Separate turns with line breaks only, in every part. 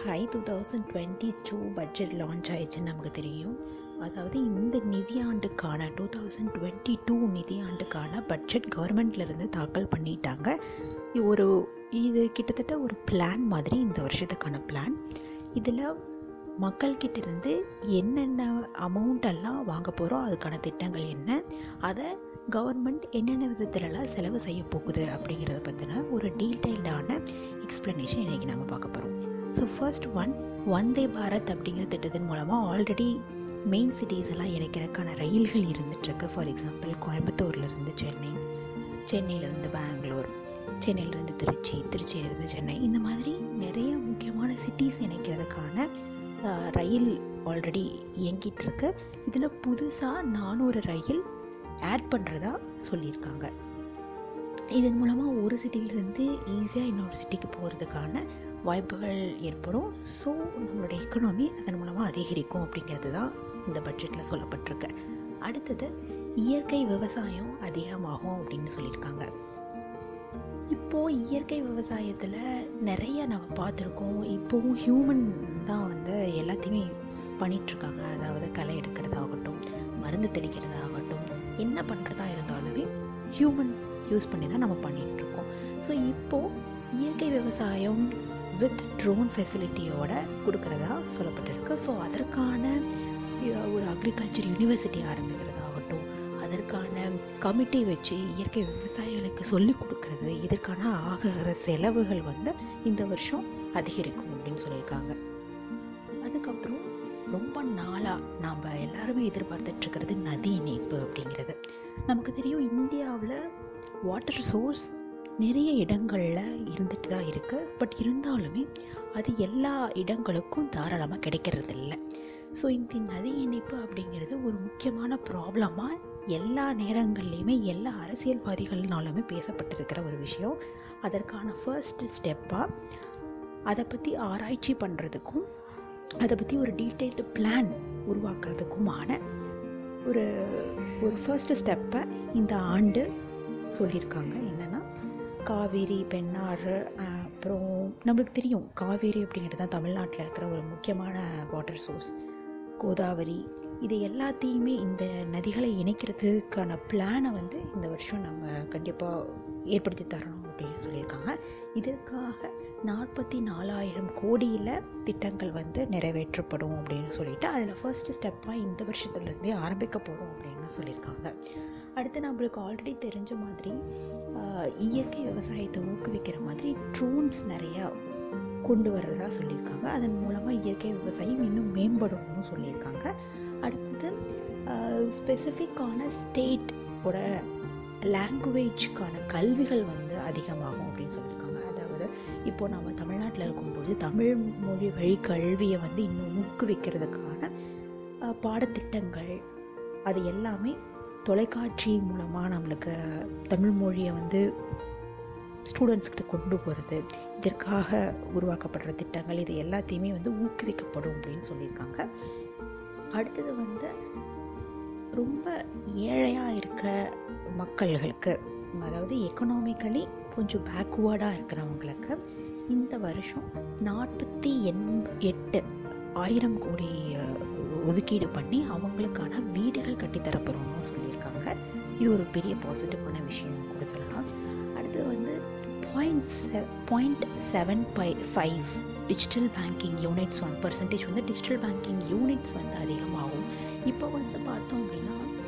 high two thousand twenty two budget launch ஆயிடுச்சுன்னு நமக்கு தெரியும் அதாவது இந்த நிதியாண்டுக்கான டூ தௌசண்ட் டுவெண்ட்டி டூ நிதியாண்டுக்கான பட்ஜெட் கவர்மெண்ட்லேருந்து தாக்கல் பண்ணிட்டாங்க இது ஒரு இது கிட்டத்தட்ட ஒரு பிளான் மாதிரி இந்த வருஷத்துக்கான பிளான் இதில் மக்கள்கிட்ட இருந்து என்னென்ன அமௌண்ட் எல்லாம் வாங்க போகிறோம் அதுக்கான திட்டங்கள் என்ன அதை கவர்மெண்ட் என்னென்ன விதத்துலலாம் செலவு செய்ய போகுது அப்படிங்கிறத பற்றின ஒரு டீட்டெயில்டான எக்ஸ்ப்ளனேஷன் இன்றைக்கி நம்ம பார்க்க போகிறோம் so first one Vande Bharat அப்படிங்கிற திட்டத்தின் மூலமாக ஆல்ரெடி மெயின் சிட்டிஸ் எல்லாம் இணைக்கிறதுக்கான ரயில்கள் இருந்துகிட்ருக்கு ஃபார் எக்ஸாம்பிள் கோயம்புத்தூர்லேருந்து சென்னை சென்னையிலேருந்து பெங்களூர் சென்னையிலேருந்து திருச்சி திருச்சியிலேருந்து சென்னை இந்த மாதிரி நிறைய முக்கியமான சிட்டிஸ் இணைக்கிறதுக்கான ஆஹ், ரயில் ஆல்ரெடி இயங்கிட்டு இருக்கு இதில் புதுசாக நானூறு ரயில் ஆட் பண்ணுறதா சொல்லியிருக்காங்க இதன் மூலமாக ஒரு சிட்டியிலேருந்து ஈஸியாக இன்னொரு சிட்டிக்கு போகிறதுக்கான வாய்ப்புகள் ஏற்படும் ஸோ நம்மளோட எக்கனாமி அதன் மூலமாக அதிகரிக்கும் அப்படிங்கிறது தான் இந்த பட்ஜெட்டில் சொல்லப்பட்டிருக்கு அடுத்தது இயற்கை விவசாயம் அதிகமாகும் அப்படின்னு சொல்லியிருக்காங்க இப்போது இயற்கை விவசாயத்தில் நிறைய நம்ம பார்த்துருக்கோம் இப்போவும் ஹியூமன் தான் வந்து எல்லாத்தையுமே பண்ணிகிட்ருக்காங்க அதாவது களை எடுக்கிறதாகட்டும் மருந்து தெளிக்கிறதாகட்டும் என்ன பண்ணுறதா இருந்தாலுமே ஹியூமன் யூஸ் பண்ணி தான் நம்ம பண்ணிகிட்ருக்கோம் ஸோ இப்போது இயற்கை விவசாயம் வித் ட்ரோன் ஃபெசிலிட்டியோட கொடுக்குறதா சொல்லப்பட்டிருக்கு ஸோ அதற்கான அஹ், ஒரு அக்ரிகல்ச்சர் யூனிவர்சிட்டி ஆரம்பிக்கிறதாகட்டும் அதற்கான கமிட்டி வச்சு இயற்கை விவசாயிகளுக்கு சொல்லிக் கொடுக்கறது இதற்கான ஆகிற செலவுகள் வந்து இந்த வருஷம் அதிகரிக்கும் அப்படின்னு சொல்லியிருக்காங்க அதுக்கப்புறம் ரொம்ப நாளாக நாம் எல்லாருமே எதிர்பார்த்துட்டு இருக்கிறது நதி இணைப்பு அப்படிங்கிறது நமக்கு தெரியும் இந்தியாவில் வாட்டர் சோர்ஸ் நிறைய இடங்களில் இருந்துட்டு தான் இருக்குது பட் இருந்தாலுமே அது எல்லா இடங்களுக்கும் தாராளமாக கிடைக்கிறது இல்லை ஸோ இந்த நதி இணைப்பு அப்படிங்கிறது ஒரு முக்கியமான ப்ராப்ளமாக எல்லா நேரங்கள்லையுமே எல்லா அரசியல்வாதிகள்னாலுமே பேசப்பட்டிருக்கிற ஒரு விஷயம் அதற்கான ஃபர்ஸ்ட் ஸ்டெப்பாக அதை பற்றி ஆராய்ச்சி பண்ணுறதுக்கும் அதை பற்றி ஒரு டீட்டெயில்டு பிளான் உருவாக்குறதுக்குமான ஒரு ஒரு ஃபர்ஸ்ட் ஸ்டெப்பை இந்த ஆண்டு சொல்லியிருக்காங்க என்னென்னா காவேரி பெண்ணாறு அஹ், அப்புறம் நம்மளுக்கு தெரியும் காவேரி அப்படிங்கிறது தான் தமிழ்நாட்டில் இருக்கிற ஒரு முக்கியமான வாட்டர் சோர்ஸ் கோதாவரி இது எல்லாத்தையுமே இந்த நதிகளை இணைக்கிறதுக்கான பிளானை வந்து இந்த வருஷம் நம்ம கண்டிப்பாக ஏற்படுத்தி தரணும் அப்படின்னு சொல்லியிருக்காங்க இதற்காக நாற்பத்தி நாலாயிரம் கோடியில் திட்டங்கள் வந்து நிறைவேற்றப்படும் அப்படின்னு சொல்லிட்டு அதில் ஃபர்ஸ்ட் ஸ்டெப்பாக இந்த வருஷத்துலேருந்தே ஆரம்பிக்க போகிறோம் அப்படின்னு சொல்லியிருக்காங்க அடுத்து நம்மளுக்கு ஆல்ரெடி தெரிஞ்ச மாதிரி ஆஹ், இயற்கை விவசாயத்தை ஊக்குவிக்கிற மாதிரி ட்ரோன்ஸ் நிறையா கொண்டு வர்றதா சொல்லியிருக்காங்க அதன் மூலமாக இயற்கை விவசாயம் இன்னும் மேம்படும்னு சொல்லியிருக்காங்க அடுத்தது ஸ்பெசிஃபிக்கான ஸ்டேட்டோட லாங்குவேஜ்க்கான கல்விகள் வந்து அதிகமாகும் அப்படின்னு சொல்லியிருக்காங்க அதாவது இப்போ நம்ம தமிழ்நாட்டில் இருக்கும்போது தமிழ் மொழி வழி கல்வியை வந்து இன்னும் ஊக்குவிக்கிறதுக்கான அஹ், பாடத்திட்டங்கள் அது எல்லாமே தொலைக்காட்சி மூலமாக நம்மளுக்கு தமிழ் மொழியை வந்து ஸ்டூடெண்ட்ஸ்கிட்ட கொண்டு போகிறது இதற்காக உருவாக்கப்படுற திட்டங்கள் இது எல்லாத்தையுமே வந்து ஊக்குவிக்கப்படும் அப்படின்னு சொல்லியிருக்காங்க அடுத்தது வந்து ரொம்ப ஏழையாக இருக்க மக்கள்களுக்கு அதாவது எக்கனாமிக்கலி கொஞ்சம் பேக்வேர்டாக இருக்கிறவங்களுக்கு இந்த வருஷம் நாற்பத்தி எண் எட்டு ஆயிரம் கோடி அஹ், ஒதுக்கீடு பண்ணி அவங்களுக்கான வீடுகள் கட்டித்தரப்போகிறோம்னு சொல்லியிருக்காங்க இது ஒரு பெரிய பாசிட்டிவான விஷயம் கூட சொல்லலாம் அடுத்தது வந்து பாயிண்ட் செ point seven by five digital banking units one percentage வந்து டிஜிட்டல் பேங்கிங் யூனிட்ஸ் வந்து அதிகமாகும் இப்போ வந்து பார்த்தோம் அப்படின்னா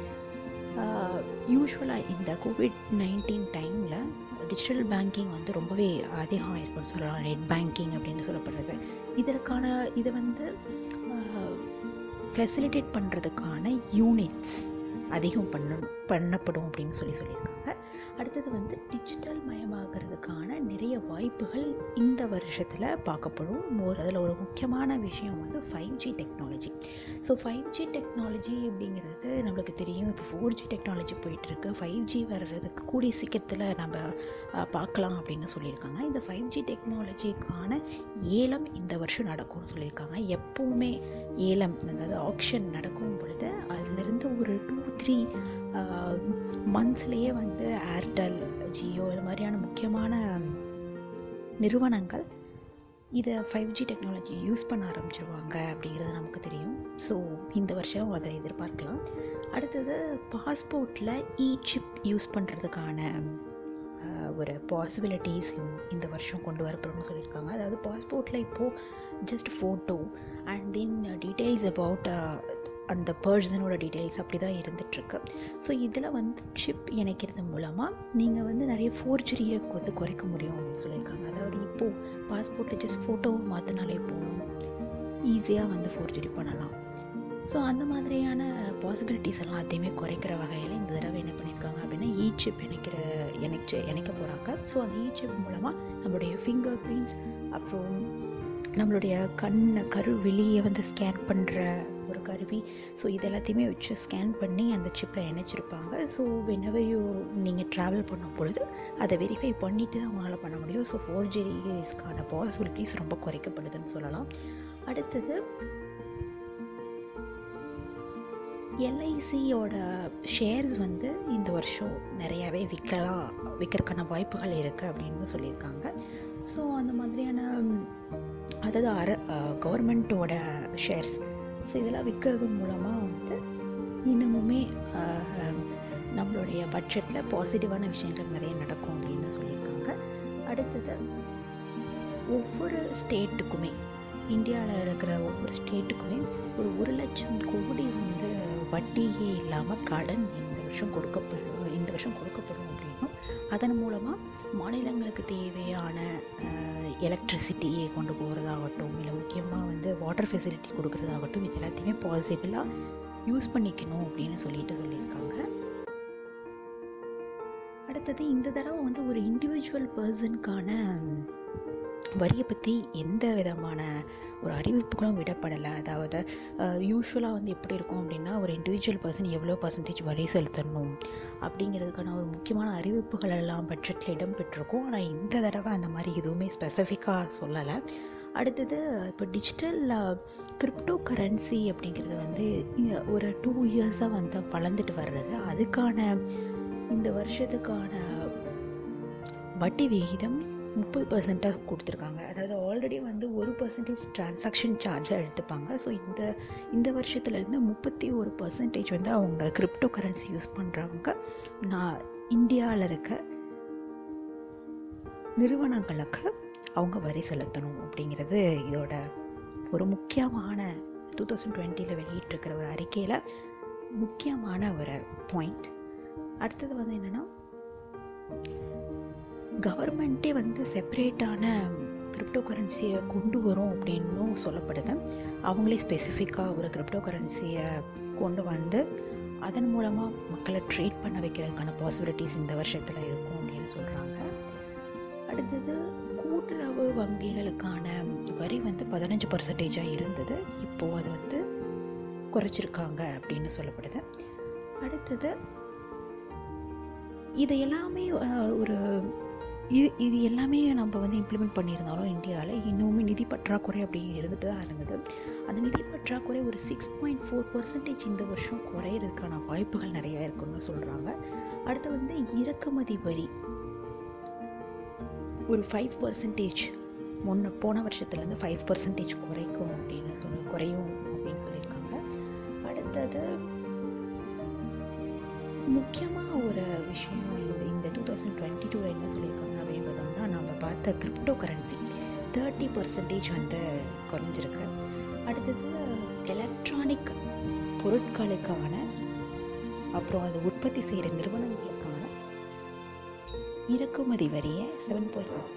யூஸ்வலாக இந்த கோவிட் நைன்டீன் டைமில் டிஜிட்டல் பேங்கிங் வந்து ரொம்பவே அதிகம் இருக்கும்னு சொல்லலாம் நெட் பேங்கிங் அப்படின்னு சொல்லப்படுறது இதற்கான இதை வந்து ஃபெசிலிட்டேட் பண்ணுறதுக்கான யூனிட்ஸ் அதிகம் பண்ண பண்ணப்படும் அப்படின்னு சொல்லி சொல்லியிருக்காங்க அடுத்தது வந்து டிஜிட்டல் மயமாகிறதுக்கான நிறைய வாய்ப்புகள் இந்த வருஷத்தில் பார்க்கப்படும் ஒரு அதில் ஒரு முக்கியமான விஷயம் வந்து five G technology so five G technology அப்படிங்கிறது நம்மளுக்கு தெரியும் இப்போ ஃபோர் ஜி டெக்னாலஜி போயிட்டுருக்கு ஃபைவ் ஜி வர்றதுக்கு கூடிய சீக்கிரத்தில் நம்ம அஹ், பார்க்கலாம் அப்படின்னு சொல்லியிருக்காங்க இந்த ஃபைவ் ஜி டெக்னாலஜிக்கான ஏலம் இந்த வருஷம் நடக்கும்னு சொல்லியிருக்காங்க எப்போவுமே ஏலம் அதாவது ஆக்ஷன் நடக்கும் பொழுது அதுலேருந்து ஒரு டூ த்ரீ மந்த்ஸ்லேயே வந்து ஏர்டெல் ஜியோ இது மாதிரியான முக்கியமான நிறுவனங்கள் இதை ஃபைவ் ஜி டெக்னாலஜி யூஸ் பண்ண ஆரம்பிச்சிருவாங்க அப்படிங்கிறது நமக்கு தெரியும் ஸோ இந்த வருஷம் அதை எதிர்பார்க்கலாம் அடுத்தது பாஸ்போர்ட்டில் இ சிப் யூஸ் பண்ணுறதுக்கான ஒரு பாசிபிலிட்டிஸ் இந்த வருஷம் கொண்டு வரப்படும்னு சொல்லியிருக்காங்க அதாவது பாஸ்போர்ட்டில் இப்போது just photo and then details about அந்த பர்சனோட டீட்டெயில்ஸ் அப்படி தான் இருந்துகிட்ருக்கு ஸோ இதில் வந்து சிப் இணைக்கிறது மூலமாக நீங்கள் வந்து நிறைய ஃபோர்ஜரியை வந்து குறைக்க முடியும் அப்படின்னு சொல்லியிருக்காங்க அதாவது இப்போது பாஸ்போர்ட்டில் ஜஸ்ட் ஃபோட்டோவை மாற்றினாலே போதும் ஈஸியாக வந்து ஃபோர்ஜரி பண்ணலாம் ஸோ அந்த மாதிரியான பாசிபிலிட்டிஸ் எல்லாத்தையுமே குறைக்கிற வகையில் இந்த தடவை என்ன பண்ணியிருக்காங்க அப்படின்னா இ சிப் இணைக்கிற இணைச்சு இணைக்க போகிறாங்க ஸோ அந்த இ சிப் மூலமாக நம்மளுடைய ஃபிங்கர் பிரிண்ட்ஸ் அப்புறம் நம்மளுடைய கண் கரு வெளியே வந்து ஸ்கேன் பண்ணுற ஒரு கருவி ஸோ இது எல்லாத்தையுமே வச்சு ஸ்கேன் பண்ணி அந்த சிப்பில் இணைச்சிருப்பாங்க ஸோ வெனவையோ நீங்கள் ட்ராவல் பண்ணும் பொழுது அதை வெரிஃபை பண்ணிவிட்டு தான் அவங்களால பண்ண முடியும் ஸோ ஃபோர் ஜிஸ்க்கான பாசிபிலிட்டிஸ் ரொம்ப குறைக்கப்படுதுன்னு சொல்லலாம் அடுத்தது எல்ஐசியோட ஷேர்ஸ் வந்து இந்த வருஷம் நிறையாவே விற்கலாம் விற்கிறதுக்கான வாய்ப்புகள் இருக்குது அப்படின்னு சொல்லியிருக்காங்க ஸோ அந்த மாதிரியான அதாவது அர கவர்மெண்ட்டோட ஷேர்ஸ் ஸோ இதெல்லாம் விற்கிறது மூலமாக வந்து இன்னமுமே நம்மளுடைய பட்ஜெட்டில் பாசிட்டிவான விஷயங்கள் நிறைய நடக்கும் அப்படின்னு சொல்லியிருக்காங்க அடுத்தது ஒவ்வொரு ஸ்டேட்டுக்குமே இந்தியாவில் இருக்கிற ஒவ்வொரு ஸ்டேட்டுக்குமே ஒரு ஒரு லட்சம் கோடி வந்து வட்டியே இல்லாமல் கடன் இந்த வருஷம் கொடுக்கப்படும் இந்த வருஷம் கொடுக்கப்படும் அப்படின்னும் அதன் மூலமாக மாநிலங்களுக்கு தேவையான எலக்ட்ரிசிட்டியை கொண்டு போகிறதாகட்டும் இல்லை முக்கியமாக வந்து வாட்டர் ஃபெசிலிட்டி கொடுக்குறதாகட்டும் இது எல்லாத்தையுமே பாசிபிளாக யூஸ் பண்ணிக்கணும் அப்படின்னு சொல்லிட்டு சொல்லியிருக்காங்க அடுத்தது இந்த தடவை வந்து ஒரு இண்டிவிஜுவல் பர்சனுக்கான வரியை பற்றி எந்த விதமான ஒரு அறிவிப்புகளும் விடப்படலை அதாவது யூஸ்வலாக வந்து எப்படி இருக்கும் அப்படின்னா ஒரு இண்டிவிஜுவல் பர்சன் எவ்வளோ பர்சன்டேஜ் வரி செலுத்தணும் அப்படிங்கிறதுக்கான ஒரு முக்கியமான அறிவிப்புகள் எல்லாம் பட்ஜெட்டில் இடம்பெற்றிருக்கும் ஆனால் இந்த தடவை அந்த மாதிரி எதுவுமே ஸ்பெசிஃபிக்காக சொல்லலை அடுத்தது இப்போ டிஜிட்டல் கிரிப்டோ கரன்சி அப்படிங்கிறது வந்து ஒரு டூ இயர்ஸாக வந்து வளர்ந்துட்டு வர்றது அதுக்கான இந்த வருஷத்துக்கான வட்டி விகிதம் முப்பது பர்சண்ட்டாக கொடுத்துருக்காங்க அதாவது ஆல்ரெடி வந்து ஒரு பர்சன்டேஜ் ட்ரான்சாக்ஷன் சார்ஜாக எடுத்துப்பாங்க ஸோ இந்த இந்த வருஷத்துலேருந்து முப்பத்தி ஒரு பர்சன்டேஜ் வந்து அவங்க கிரிப்டோ கரன்சி யூஸ் பண்ணுறவங்க நான் இந்தியாவில் இருக்க நிறுவனங்களுக்கு அவங்க வரி செலுத்தணும் அப்படிங்கிறது இதோட ஒரு முக்கியமான டூ தௌசண்ட் டுவெண்ட்டியில் வெளியிட்டிருக்கிற ஒரு அறிக்கையில் முக்கியமான ஒரு பாயிண்ட் அடுத்தது வந்து என்னென்னா கவர்மெண்ட்டே வந்து செப்பரேட்டான கிரிப்டோ கரன்சியை கொண்டு வரும் அப்படின்னும் சொல்லப்படுது அவங்களே ஸ்பெசிஃபிக்காக ஒரு கிரிப்டோ கரன்சியை கொண்டு வந்து அதன் மூலமாக மக்களை ட்ரீட் பண்ண வைக்கிறதுக்கான பாசிபிலிட்டிஸ் இந்த வருஷத்தில் இருக்கும் அப்படின்னு சொல்கிறாங்க அடுத்தது கூட்டுறவு வங்கிகளுக்கான வரி வந்து பதினஞ்சு பர்சன்டேஜாக இருந்தது இப்போது அது வந்து குறைச்சிருக்காங்க அப்படின்னு சொல்லப்படுது அடுத்தது இது எல்லாமே ஒரு இது இது எல்லாமே நம்ம வந்து இம்ப்ளிமெண்ட் பண்ணியிருந்தாலும் இந்தியாவில் இன்னுமே நிதி பற்றாக்குறை அப்படி இருந்துட்டு தான் இருந்தது அந்த நிதி பற்றாக்குறை ஒரு சிக்ஸ் பாயிண்ட் ஃபோர் பர்சன்டேஜ் இந்த வருஷம் குறையிறதுக்கான வாய்ப்புகள் நிறையா இருக்குன்னு சொல்கிறாங்க அடுத்து வந்து இறக்குமதி வரி ஒரு ஃபைவ் பர்சன்டேஜ் முன்ன போன வருஷத்துலேருந்து ஃபைவ் பர்சன்டேஜ் குறைக்கும் அப்படின்னு சொல்லி குறையும் அப்படின்னு சொல்லியிருக்காங்க அடுத்தது முக்கியமாக ஒரு விஷயம் இந்த இந்த டூ தௌசண்ட் டுவெண்ட்டி டூவில் என்ன சொல்லியிருக்காங்க அப்படின்னு பார்த்தோம்னா நம்ம பார்த்த கிரிப்டோ கரன்சி தேர்ட்டி பர்சன்டேஜ் வந்து குறைஞ்சிருக்கு அடுத்தது எலக்ட்ரானிக் பொருட்களுக்கான அப்புறம் அது உற்பத்தி செய்கிற நிறுவனங்களுக்கான இறக்குமதி வரியை செவன் பாயிண்ட்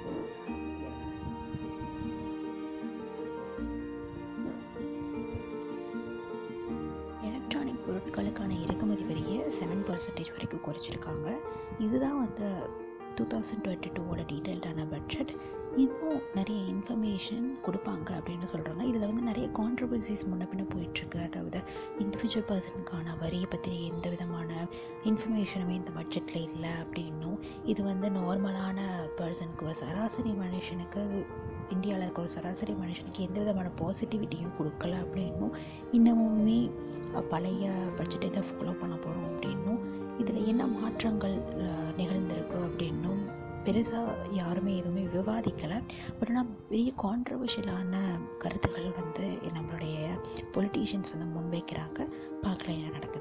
எலக்ட்ரானிக் பொருட்களுக்கான இறக்குமதி வரியை செவன் பர்சன்டேஜ் வரைக்கும் குறைச்சிருக்காங்க இதுதான் வந்து டூ தௌசண்ட் டுவெண்ட்டி டூவோட டீட்டெயில்டான பட்ஜெட் இன்னும் நிறைய இன்ஃபர்மேஷன் கொடுப்பாங்க அப்படின்னு சொல்கிறாங்க இதில் வந்து நிறைய கான்ட்ரவர்சிஸ் முன்ன பின்ன போயிட்டுருக்கு அதாவது இண்டிவிஜுவல் பர்சனுக்கான வரியை பற்றி எந்த விதமான இன்ஃபர்மேஷனுமே இந்த பட்ஜெட்டில் இல்லை அப்படின்னும் இது வந்து நார்மலான பர்சனுக்கு ஒரு சராசரி மனுஷனுக்கு இந்தியாவில் இருக்க ஒரு சராசரி மனுஷனுக்கு எந்த விதமான பாசிட்டிவிட்டியும் கொடுக்கல அப்படின்னும் இன்னமுமே பழைய பட்ஜெட்டை தான் ஃபாலோ பண்ண போகிறோம் அப்படின்னும் இதில் என்ன மாற்றங்கள் நிகழ்ந்திருக்கு அப்படின்னும் பெருசாக யாருமே எதுவுமே விவாதிக்கலை பட் ஆனால் பெரிய கான்ட்ரவர்ஷியலான கருத்துக்கள் வந்து நம்மளுடைய பொலிட்டீஷியன்ஸ் வந்து முன்வைக்கிறாங்க பார்க்கலாம் என்ன நடக்குது